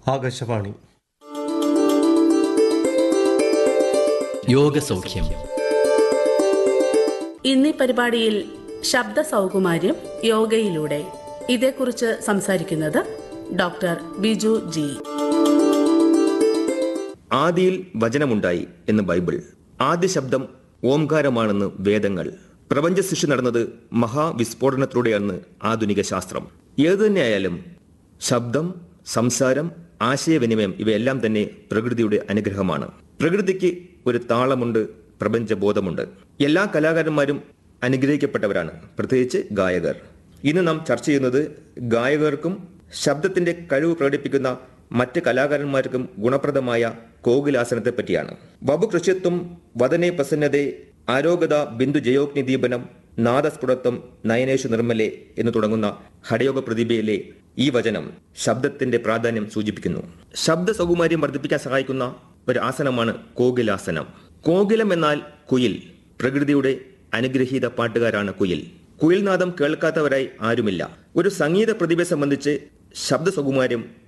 ആകാശവാണി യോഗസൗഖ്യം ഇന്നീ പരിപാടിയിൽ ശബ്ദ സൗകുമാര്യം യോഗയിലൂടെ ഇതേക്കുറിച്ച് സംസാരിക്കുന്നത് ഡോക്ടർ ബിജു ജി ആദിയിൽ വചനമുണ്ടായി എന്ന് ബൈബിൾ ആദ്യ ശബ്ദം ഓംകാരമാണെന്ന് വേദങ്ങൾ പ്രപഞ്ച സൃഷ്ടി നടന്നത് മഹാവിസ്ഫോടനത്തിലൂടെയാണ് ആധുനിക ശാസ്ത്രം ഏതു തന്നെയായാലും ശബ്ദം സംസാരം ആശയവിനിമയം ഇവയെല്ലാം തന്നെ പ്രകൃതിയുടെ അനുഗ്രഹമാണ് പ്രകൃതിക്ക് ഒരു താളമുണ്ട് പ്രപഞ്ചബോധമുണ്ട് എല്ലാ കലാകാരന്മാരും അനുഗ്രഹിക്കപ്പെട്ടവരാണ് പ്രത്യേകിച്ച് ഗായകർ ഇന്ന് നാം ചർച്ച ചെയ്യുന്നത് ഗായകർക്കും ശബ്ദത്തിന്റെ കഴിവ് പ്രകടിപ്പിക്കുന്ന മറ്റ് കലാകാരന്മാർക്കും ഗുണപ്രദമായ കോകിലാസനത്തെ പറ്റിയാണ് വബു കൃഷ്യത്വം വദനെ പ്രസന്നതേ ആരോഗ്യത ബിന്ദു ജയോഗ്നി ദീപനം നാദസ്ഫുടത്വം നയനേഷു നിർമ്മലെ എന്ന് തുടങ്ങുന്ന ഹടയോഗ പ്രതിഭയിലെ ഈ വചനം ശബ്ദത്തിന്റെ പ്രാധാന്യം സൂചിപ്പിക്കുന്നു ശബ്ദ സൗകുമാര്യം വർദ്ധിപ്പിക്കാൻ സഹായിക്കുന്ന ഒരു ആസനമാണ് കോകിലാസനം കോകിലം എന്നാൽ കുയിൽ പ്രകൃതിയുടെ അനുഗ്രഹീത പാട്ടുകാരാണ് കുയിൽ കുയിൽനാദം കേൾക്കാത്തവരായി ആരുമില്ല ഒരു സംഗീത പ്രതിഭയെ സംബന്ധിച്ച് ശബ്ദ സൗകുമാര്യം